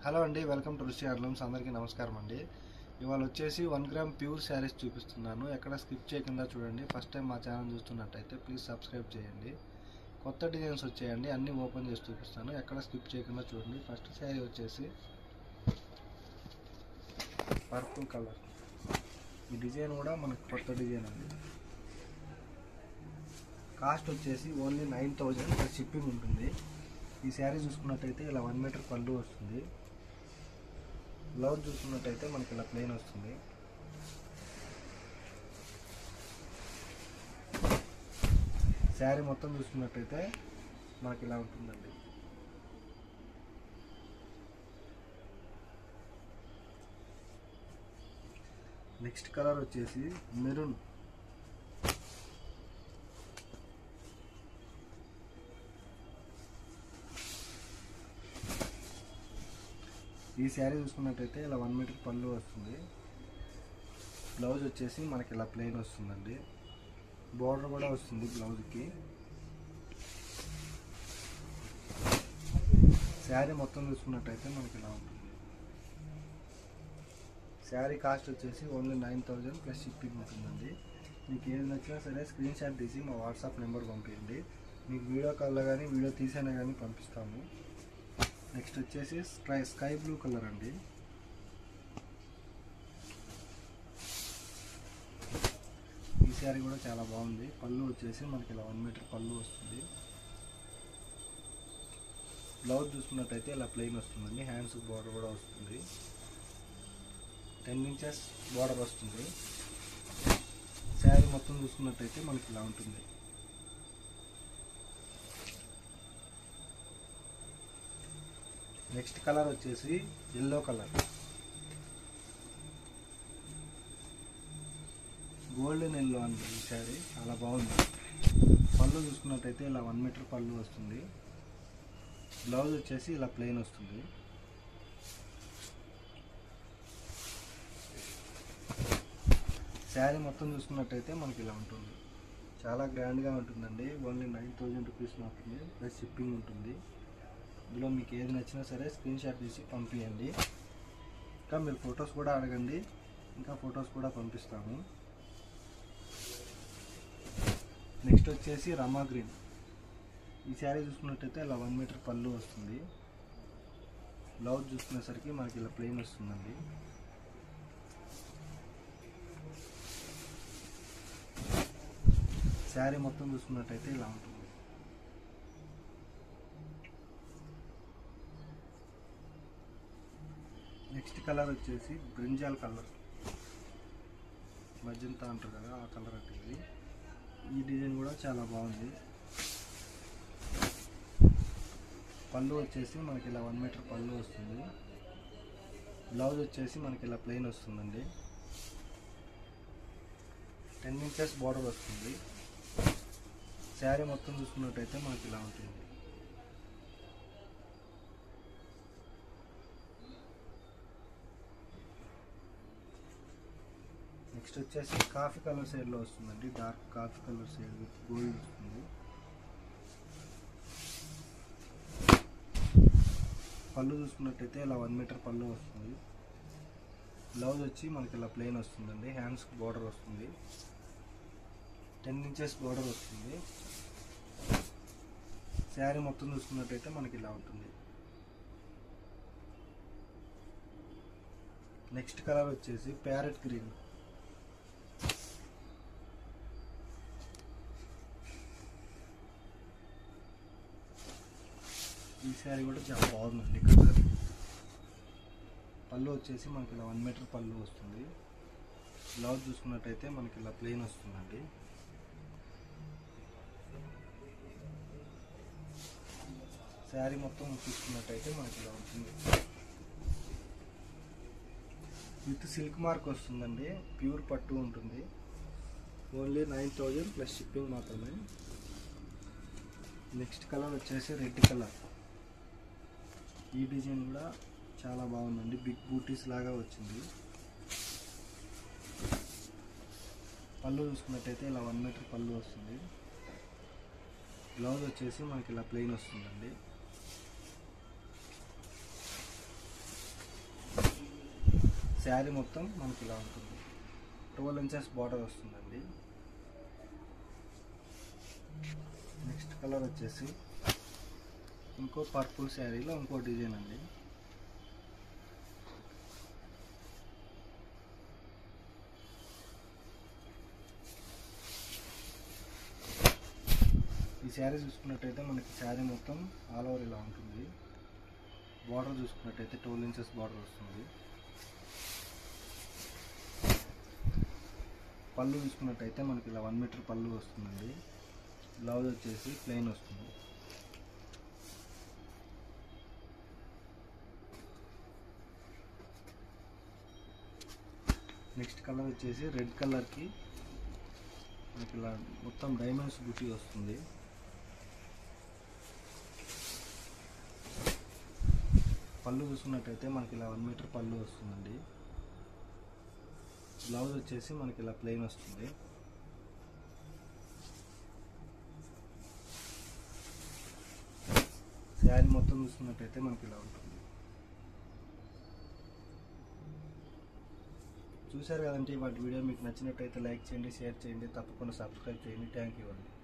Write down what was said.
hello అండి welcome to రుచి handlooms అందరికీ నమస్కారం అండి ఇవాళ వచ్చేసి వన్ గ్రామ్ ప్యూర్ శారీస్ చూపిస్తున్నాను ఎక్కడ స్కిప్ చేయకుండా చూడండి ఫస్ట్ టైం మా ఛానల్ చూస్తున్నట్టయితే ప్లీజ్ సబ్స్క్రైబ్ చేయండి కొత్త డిజైన్స్ వచ్చాయండి అన్నీ ఓపెన్ చేసి చూపిస్తాను ఎక్కడ స్కిప్ చేయకుండా చూడండి ఫస్ట్ శారీ వచ్చేసి పర్పుల్ కలర్ ఈ డిజైన్ కూడా మనకు కొత్త డిజైన్ అండి కాస్ట్ వచ్చేసి only nine thousand plus shipping ఉంటుంది ఈ శారీ చూసుకున్నట్టయితే ఇలా వన్ మీటర్ పళ్ళు వస్తుంది బ్లౌజ్ చూసుకున్నట్టయితే మనకి ఇలా ప్లెయిన్ వస్తుంది శారీ మొత్తం చూసుకున్నట్టయితే మనకి ఇలా ఉంటుందండి నెక్స్ట్ కలర్ వచ్చేసి మెరూన్ ఈ శారీ చూసుకున్నట్టయితే ఇలా వన్ మీటర్ పళ్ళు వస్తుంది బ్లౌజ్ వచ్చేసి మనకి ఇలా ప్లెయిన్ వస్తుందండి బార్డర్ కూడా వస్తుంది బ్లౌజ్కి శారీ మొత్తం చూసుకున్నట్టయితే మనకి ఇలా ఉంటుంది శారీ కాస్ట్ వచ్చేసి only nine thousand plus shipping ఉంటుందండి మీకు ఏది నచ్చినా సరే స్క్రీన్ షాట్ తీసి మా వాట్సాప్ నెంబర్ పంపించండి మీకు వీడియో కాల్లో కానీ వీడియో తీసైనా కానీ పంపిస్తాము నెక్స్ట్ వచ్చేసి స్కై స్కై బ్లూ కలర్ అండి ఈ శారీ కూడా చాలా బాగుంది పళ్ళు వచ్చేసి మనకి ఇలా వన్ మీటర్ పళ్ళు వస్తుంది బ్లౌజ్ చూసుకున్నట్టయితే ఇలా ప్లెయిన్ వస్తుందండి హ్యాండ్స్ బార్డర్ కూడా వస్తుంది టెన్ ఇంచెస్ బార్డర్ వస్తుంది శారీ మొత్తం చూసుకున్నట్టయితే మనకి ఇలా ఉంటుంది నెక్స్ట్ కలర్ వచ్చేసి ఎల్లో కలర్ గోల్డెన్ ఎల్లో అండి ఈ శారీ చాలా బాగుంది పళ్ళు చూసుకున్నట్టయితే ఇలా వన్ మీటర్ పళ్ళు వస్తుంది బ్లౌజ్ వచ్చేసి ఇలా ప్లెయిన్ వస్తుంది శారీ మొత్తం చూసుకున్నట్టయితే మనకి ఇలా ఉంటుంది చాలా గ్రాండ్గా ఉంటుందండి ఓన్లీ నైన్ థౌజండ్ రూపీస్ మాత్రమే ప్లస్ షిప్పింగ్ ఉంటుంది ఇందులో మీకు ఏది నచ్చినా సరే స్క్రీన్ షాట్ తీసి పంపించండి ఇంకా మీరు ఫొటోస్ కూడా అడగండి ఇంకా ఫొటోస్ కూడా పంపిస్తాము నెక్స్ట్ వచ్చేసి రమా గ్రీన్ ఈ శారీ చూసుకున్నట్టయితే ఇలా వన్ మీటర్ పళ్ళు వస్తుంది బ్లౌజ్ చూసుకునేసరికి మనకి ఇలా ప్లెయిన్ వస్తుందండి శారీ మొత్తం చూసుకున్నట్టయితే ఇలా ఉంటుంది నెక్స్ట్ కలర్ వచ్చేసి బ్రింజాల్ కలర్ మజంతా అంటారు కదా ఆ కలర్ అంటే ఇది ఈ డిజైన్ కూడా చాలా బాగుంది పళ్ళు వచ్చేసి మనకి ఇలా వన్ మీటర్ పళ్ళు వస్తుంది బ్లౌజ్ వచ్చేసి మనకి ఇలా ప్లెయిన్ వస్తుందండి టెన్ ఇంచెస్ బార్డర్ వస్తుంది శారీ మొత్తం చూసుకున్నట్టయితే మనకి ఇలా ఉంటుంది నెక్స్ట్ వచ్చేసి కాఫీ కలర్ సైడ్లో వస్తుందండి dark coffee colour side with gold వస్తుంది పళ్ళు చూసుకున్నట్టయితే ఇలా వన్ మీటర్ పళ్ళు వస్తుంది బ్లౌజ్ వచ్చి మనకి ఇలా ప్లెయిన్ వస్తుందండి హ్యాండ్స్ బార్డర్ వస్తుంది టెన్ ఇంచెస్ బార్డర్ వస్తుంది శారీ మొత్తం చూసుకున్నట్టయితే మనకి ఇలా ఉంటుంది నెక్స్ట్ కలర్ వచ్చేసి ప్యారెట్ గ్రీన్ ఈ శారీ కూడా చాలా బాగుందండి కలర్ పళ్ళు వచ్చేసి మనకి ఇలా వన్ మీటర్ పళ్ళు వస్తుంది బ్లౌజ్ చూసుకున్నట్టయితే మనకి ఇలా ప్లెయిన్ వస్తుందండి శారీ మొత్తం చూసుకున్నట్టయితే మనకి ఇలా ఉంటుంది విత్ సిల్క్ మార్క్ వస్తుందండి ప్యూర్ పట్టు ఉంటుంది only nine thousand plus shipping మాత్రమే నెక్స్ట్ కలర్ వచ్చేసి రెడ్ కలర్ ఈ డిజైన్ కూడా చాలా బాగుందండి బిగ్ బూటీస్ లాగా వచ్చింది పళ్ళు చూసుకున్నట్టయితే ఇలా వన్ మీటర్ పళ్ళు వస్తుంది బ్లౌజ్ వచ్చేసి మనకి ఇలా ప్లెయిన్ వస్తుందండి శారీ మొత్తం మనకి ఇలా ఉంటుంది ట్వెల్వ్ ఇంచెస్ బార్డర్ వస్తుందండి నెక్స్ట్ కలర్ వచ్చేసి ఇంకో పర్పుల్ శారీలో ఇంకో డిజైన్ అండి ఈ శారీ చూసుకున్నట్టయితే మనకి శారీ మొత్తం ఆల్ ఓవర్ ఇలా ఉంటుంది బార్డర్ చూసుకున్నట్టయితే ట్వెల్వ్ ఇంచెస్ బార్డర్ వస్తుంది పళ్ళు చూసుకున్నట్టయితే మనకి ఇలా వన్ మీటర్ పళ్ళు వస్తుందండి బ్లౌజ్ వచ్చేసి ప్లెయిన్ వస్తుంది నెక్స్ట్ కలర్ వచ్చేసి రెడ్ కలర్కి మనకి ఇలా మొత్తం డైమండ్స్ బుట్టి వస్తుంది పళ్ళు చూసుకున్నట్టయితే మనకి ఇలా వన్ మీటర్ పళ్ళు వస్తుందండి బ్లౌజ్ వచ్చేసి మనకి ఇలా ప్లెయిన్ వస్తుంది శారీ మొత్తం చూసుకున్నట్టయితే మనకి ఇలా ఉంటుంది చూశారు కదండి వాటి వీడియో మీకు నచ్చినట్టయితే లైక్ చేయండి షేర్ చేయండి తప్పకుండా సబ్స్క్రైబ్ చేయండి థ్యాంక్ యూ అండి